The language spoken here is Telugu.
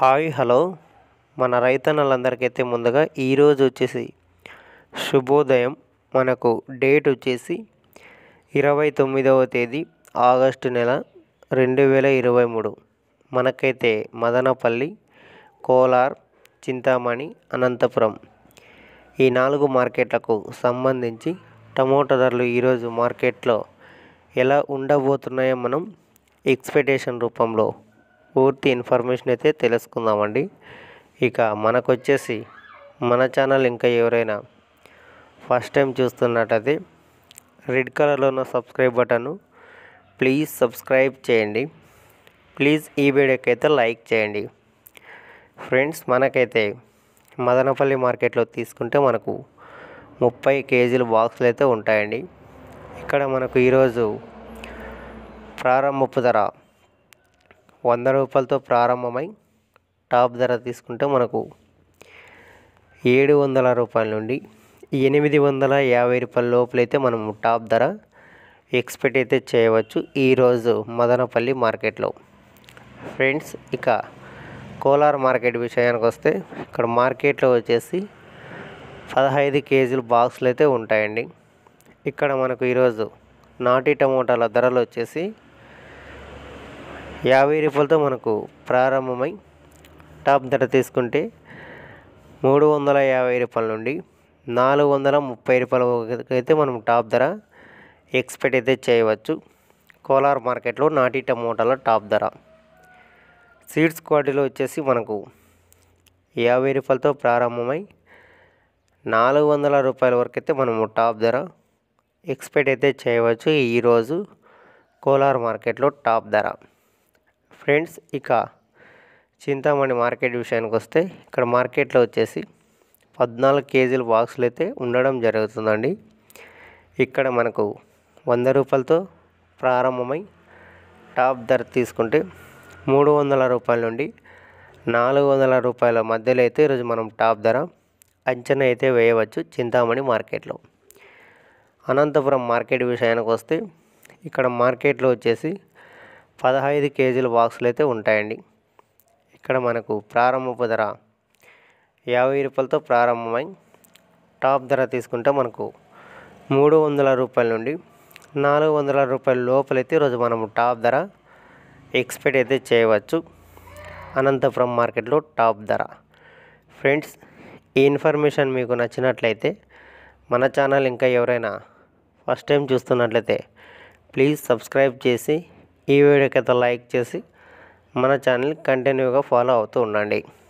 హాయ్ హలో మన రైతన్నలందరికైతే ముందుగా ఈరోజు వచ్చేసి శుభోదయం మనకు డేట్ వచ్చేసి ఇరవై తొమ్మిదవ తేదీ ఆగస్టు నెల రెండు వేల ఇరవై మూడు మనకైతే మదనపల్లి కోలార్ చింతామణి అనంతపురం ఈ నాలుగు మార్కెట్లకు సంబంధించి టమోటా ధరలు ఈరోజు మార్కెట్లో ఎలా ఉండబోతున్నాయో మనం ఎక్స్పెక్టేషన్ రూపంలో పూర్తి ఇన్ఫర్మేషన్ అయితే తెలుసుకుందామండి ఇక మనకొచ్చేసి మన ఛానల్ ఇంకా ఎవరైనా ఫస్ట్ టైం చూస్తున్నట్టయితే రెడ్ కలర్లో ఉన్న సబ్స్క్రైబ్ బటన్ను ప్లీజ్ సబ్స్క్రైబ్ చేయండి ప్లీజ్ ఈ వీడియోకి అయితే లైక్ చేయండి ఫ్రెండ్స్ మనకైతే మదనపల్లి మార్కెట్లో తీసుకుంటే మనకు ముప్పై కేజీల బాక్సులు అయితే ఉంటాయండి ఇక్కడ మనకు ఈరోజు ప్రారంభపు ధర వంద రూపాయలతో ప్రారంభమై టాప్ ధర తీసుకుంటే మనకు ఏడు వందల రూపాయల నుండి ఎనిమిది వందల యాభై రూపాయల లోపలైతే మనం టాప్ ధర ఎక్స్పెక్ట్ అయితే చేయవచ్చు ఈరోజు మదనపల్లి మార్కెట్లో ఫ్రెండ్స్ ఇక కోలార్ మార్కెట్ విషయానికి వస్తే ఇక్కడ మార్కెట్లో వచ్చేసి పదహైదు కేజీల బాక్సులు అయితే ఉంటాయండి ఇక్కడ మనకు ఈరోజు నాటి టమోటాల ధరలు వచ్చేసి యాభై రూపాయలతో మనకు ప్రారంభమై టాప్ ధర తీసుకుంటే మూడు వందల యాభై రూపాయల నుండి నాలుగు వందల ముప్పై రూపాయల వరకు అయితే మనం టాప్ ధర ఎక్స్పెక్ట్ అయితే చేయవచ్చు కోలార్ మార్కెట్లో నాటి టమోటాల టాప్ ధర సీడ్స్ క్వాలిటీలో వచ్చేసి మనకు యాభై రూపాయలతో ప్రారంభమై నాలుగు వందల రూపాయల వరకు అయితే మనము టాప్ ధర ఎక్స్పెక్ట్ అయితే చేయవచ్చు ఈరోజు కోలార్ మార్కెట్లో టాప్ ధర ఫ్రెండ్స్ ఇక చింతామణి మార్కెట్ విషయానికి వస్తే ఇక్కడ మార్కెట్లో వచ్చేసి పద్నాలుగు కేజీల బాక్సులు అయితే ఉండడం జరుగుతుందండి ఇక్కడ మనకు వంద రూపాయలతో ప్రారంభమై టాప్ ధర తీసుకుంటే మూడు వందల రూపాయల నుండి నాలుగు వందల రూపాయల మధ్యలో అయితే ఈరోజు మనం టాప్ ధర అంచనా అయితే వేయవచ్చు చింతామణి మార్కెట్లో అనంతపురం మార్కెట్ విషయానికి వస్తే ఇక్కడ మార్కెట్లో వచ్చేసి పదహైదు కేజీల బాక్సులు అయితే ఉంటాయండి ఇక్కడ మనకు ప్రారంభపు ధర యాభై రూపాయలతో ప్రారంభమై టాప్ ధర తీసుకుంటే మనకు మూడు వందల రూపాయల నుండి నాలుగు వందల రూపాయల లోపలైతే ఈరోజు మనము టాప్ ధర ఎక్స్పెక్ట్ అయితే చేయవచ్చు అనంతపురం మార్కెట్లో టాప్ ధర ఫ్రెండ్స్ ఈ ఇన్ఫర్మేషన్ మీకు నచ్చినట్లయితే మన ఛానల్ ఇంకా ఎవరైనా ఫస్ట్ టైం చూస్తున్నట్లయితే ప్లీజ్ సబ్స్క్రైబ్ చేసి ఈ వీడియోకి అయితే లైక్ చేసి మన ఛానల్ కంటిన్యూగా ఫాలో అవుతూ ఉండండి